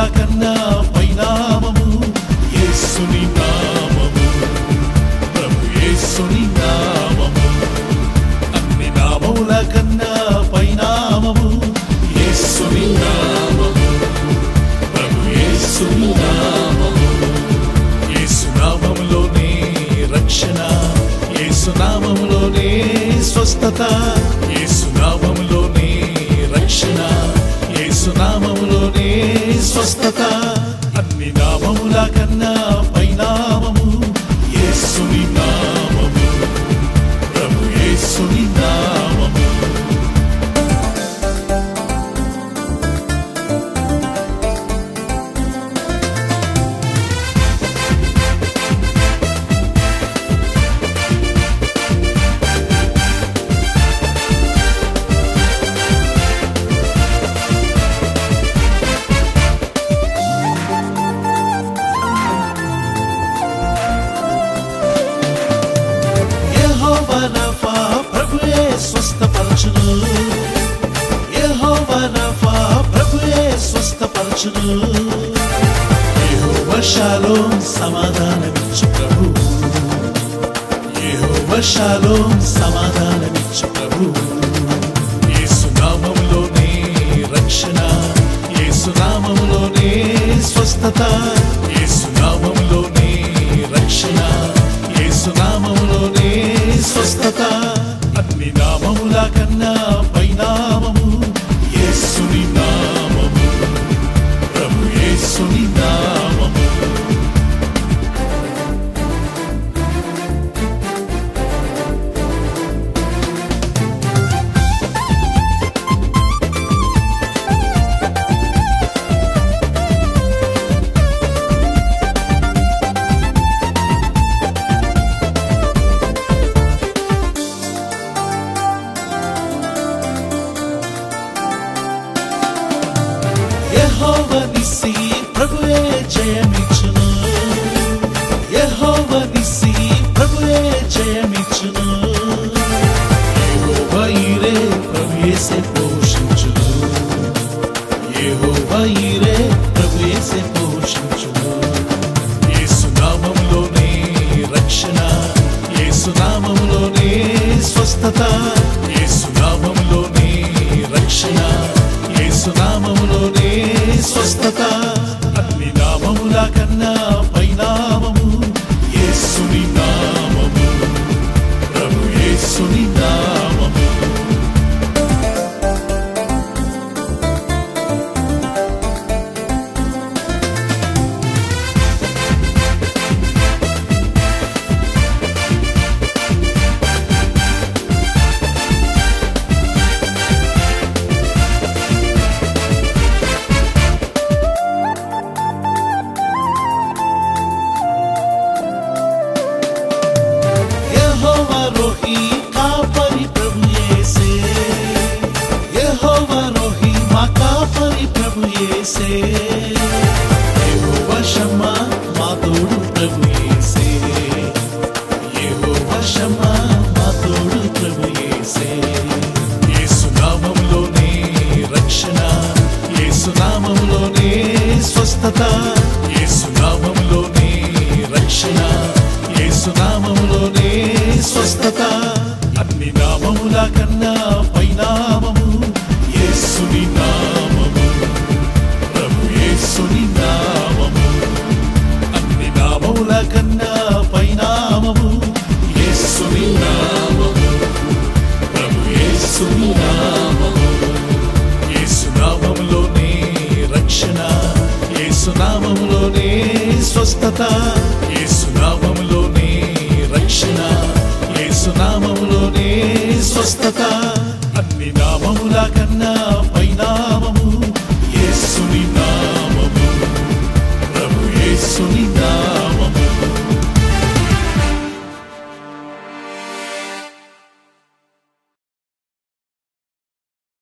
కన్నా పైనామము యేసుని నామము ప్రభు యేసుని నామము అన్ని నామముల కన్నా పైనామము యేసుని నామము ప్రభు యేసుని నామము యేసు నామములోనే రక్షణ యేసు నామములోనే స్వస్థత యేసు నామములోనే రక్షణ యేసు నామములోనే స్వస్థత అన్ని నామముల కన్నా పైనామము యేసుని నామము ప్రభు యేసుని నామము యెహోవా రఫా ప్రభువే స్వస్థపరచును యెహోవా రఫా ప్రభువే స్వస్థపరచును యెహోవా షాలోమ్ సమాధానమిచ్చు ప్రభు యెహోవా షాలోమ్ సమాధానమిచ్చు ప్రభు యేసు నామములోనే రక్షణ యేసు నామములోనే స్వస్థత యేసు నామములోనే రక్షణ యేసు నామములోనే స్వస్థత అన్ని నామముల కన్నా పైనామము యేసుని నామము ప్రభు యేసుని నామము యెహోవ నిస్సి ప్రభువే జయమిచ్చును యెహోవ నిస్సి ప్రభువే జయమిచ్చును యెహోవ ఈరే ప్రభుయేసే పోషించును యెహోవ ఈరే ప్రభుయేసే పోషించును యేసు నామములోనే రక్షణ యేసు నామములోనే స్వస్థత యేసు నామములోనే రక్షణ యేసు నామములోనే స్వస్థత అన్ని నామముల కన్నా పైనామము యేసుని నామము ప్రభు యేసుని నామము యెహోవా రోహి కాపరి ప్రభు యేసే యెహోవా రోహి మా కాపరి ప్రభు యేసే యెహోవా షమ్మా మా తోడు ప్రభు యేసే యెహోవా షమ్మా మా తోడు ప్రభు యేసే యేసు నామములోనే రక్షణ యేసు నామములోనే స్వస్థత యేసు నామములోనే రక్షణ యేసు నామములోనే స్వస్థత అన్ని నామముల కన్నా పైనామము యేసుని నామము ప్రభు యేసుని నామము అన్ని నామముల కన్నా పైనామము యేసుని నామము ప్రభు యేసుని నామము యేసు నామములోనే రక్షణ యేసు నామములోనే స్వస్థత యేసు నామములోనే రక్షణ యేసు నామములోనే స్వస్థత